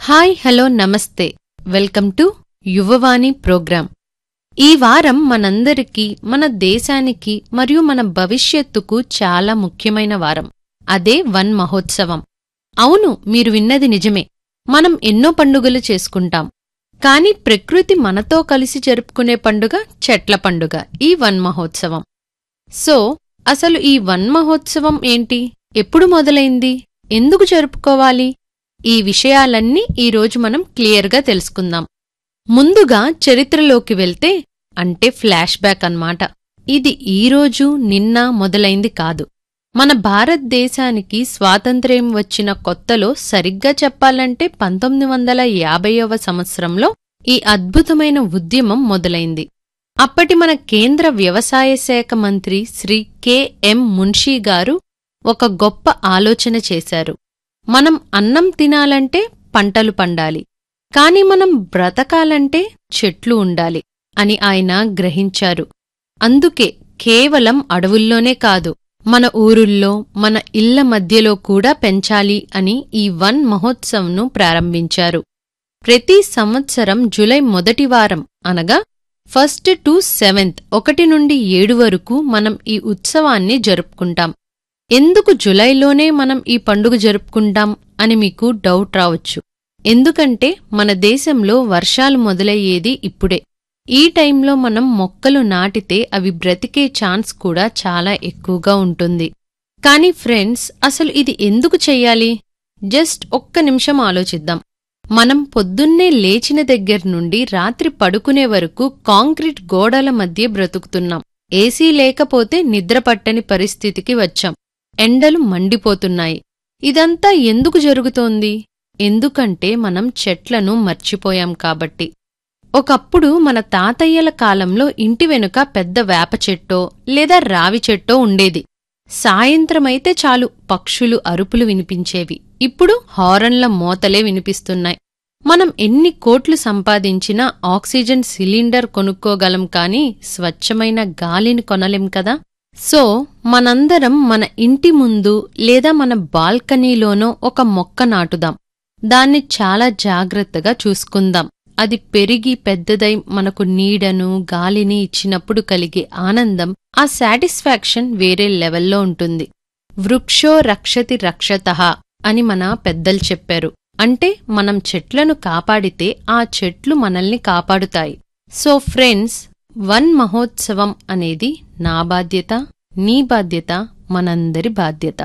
hi hello నమస్తే welcome to Yuvavani programme ఈ వారం మనందరికీ మన దేశానికి మరియు మన భవిష్యత్తుకు చాలా ముఖ్యమైన వారం అదే వన్ మహోత్సవం అవును మీరు విన్నది నిజమే మనం ఎన్నో పండుగలు చేసుకుంటాం కాని ప్రకృతి మనతో కలిసి జరుపుకునే పండుగ చెట్ల పండుగ ఈ వన్ మహోత్సవం సో అసలు ఈ వన్ మహోత్సవం ఏంటి ఎప్పుడు మొదలైంది ఎందుకు జరుపుకోవాలి ఈ విషయాలన్నీ ఈరోజు మనం క్లియర్గా తెలుసుకుందాం ముందుగా చరిత్రలోకి వెళ్తే అంటే ఫ్లాష్ బ్యాక్ అన్నమాట ఇది ఈరోజు నిన్న మొదలైంది కాదు మన భారతదేశానికి స్వాతంత్ర్యం వచ్చిన కొత్తలో సరిగ్గా చెప్పాలంటే పంతొమ్మిది వందల యాభైవ సంవత్సరంలో ఈ అద్భుతమైన ఉద్యమం మొదలైంది అప్పటి మన కేంద్ర వ్యవసాయ శాఖ మంత్రి శ్రీ కెఎం మున్షీ గారు ఒక గొప్ప ఆలోచన చేశారు మనం అన్నం తినాలంటే పంటలు పండాలి కాని మనం బ్రతకాలంటే చెట్లు ఉండాలి అని ఆయన గ్రహించారు అందుకే కేవలం అడవుల్లోనే కాదు మన ఊరుల్లో మన ఇళ్ల మధ్యలో కూడా పెంచాలి అని ఈ వన్ మహోత్సవ్ను ప్రారంభించారు ప్రతి సంవత్సరం జులై మొదటి వారం అనగా ఫస్ట్ టు సెవెంత్ ఒకటి నుండి ఏడు వరకు మనం ఈ ఉత్సవాన్ని జరుపుకుంటాం ఎందుకు జులైలోనే మనం ఈ పండుగ జరుపుకుంటాం అని మీకు డౌట్ రావచ్చు ఎందుకంటే మన దేశంలో వర్షాలు మొదలయ్యేది ఇప్పుడే ఈ టైంలో మనం మొక్కలు నాటితే అవి బ్రతికే ఛాన్స్ కూడా చాలా ఎక్కువగా ఉంటుంది కానీ ఫ్రెండ్స్ అసలు ఇది ఎందుకు చెయ్యాలి జస్ట్ ఒక్క నిమిషం ఆలోచిద్దాం మనం పొద్దున్నే లేచిన దగ్గర్నుండి రాత్రి పడుకునే వరకు కాంక్రీట్ గోడల మధ్య బ్రతుకుతున్నాం ఏసీ లేకపోతే నిద్రపట్టని పరిస్థితికి వచ్చాం ఎండలు మండిపోతున్నాయి ఇదంతా ఎందుకు జరుగుతోంది ఎందుకంటే మనం చెట్లను మర్చిపోయాం కాబట్టి ఒకప్పుడు మన తాతయ్యల కాలంలో ఇంటి వెనుక పెద్ద వేప చెట్టో లేదా రావి చెట్టో ఉండేది సాయంత్రమైతే చాలు పక్షులు అరుపులు వినిపించేవి ఇప్పుడు హారన్ల మోతలే వినిపిస్తున్నాయి మనం ఎన్ని కోట్లు సంపాదించినా ఆక్సిజన్ సిలిండర్ కొనుక్కోగలం కాని స్వచ్ఛమైన గాలిని కొనలేం కదా సో మనందరం మన ఇంటి ముందు లేదా మన బాల్కనీలోనో ఒక మొక్క నాటుదాం దాన్ని చాలా జాగ్రత్తగా చూసుకుందాం అది పెరిగి పెద్దదై మనకు నీడను గాలిని ఇచ్చినప్పుడు కలిగే ఆనందం ఆ సాటిస్ఫాక్షన్ వేరే లెవెల్లో ఉంటుంది వృక్షో రక్షతి రక్షతః అని మన పెద్దలు చెప్పారు అంటే మనం చెట్లను కాపాడితే ఆ చెట్లు మనల్ని కాపాడుతాయి సో ఫ్రెండ్స్ వన్ మహోత్సవం అనేది నా బాధ్యత నీ బాధ్యత మనందరి బాధ్యత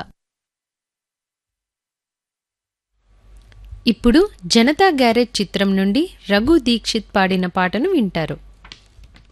ఇప్పుడు జనతా గ్యారేజ్ చిత్రం నుండి రఘు దీక్షిత్ పాడిన పాటను వింటారు